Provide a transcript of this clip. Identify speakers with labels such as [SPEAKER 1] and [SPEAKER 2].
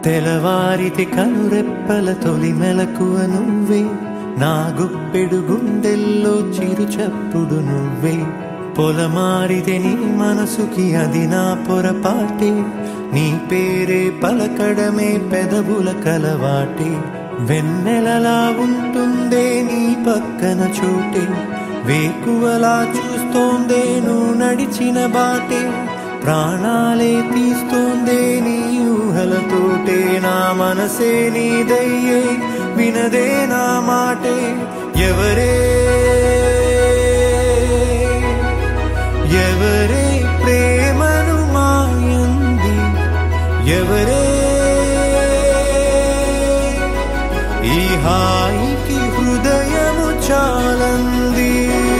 [SPEAKER 1] తెలవారితి కనురెప్పల తొలి మెలకువ నువ్వే నా గుప్పెడు గుండెల్లో చిరు చప్పుడు నువ్వే పొలమారితే నీ మనసుకి అది నా పొరపాటే నీ పేరే పలకడమే పెదవుల కలవాటే వెన్నెలలా ఉంటుందే నీ పక్కన చోటే వేకువలా చూస్తోందే నువ్వు నడిచిన బాటే ప్రాణాలే తీస్తోందే నీ ఊహలతోటే నా మనసే నీదయ్యే వినదే నా మాటే ఎవరే ఎవరే ప్రేమను మాయంది ఎవరే ఈ హాయికి హృదయము చాలంది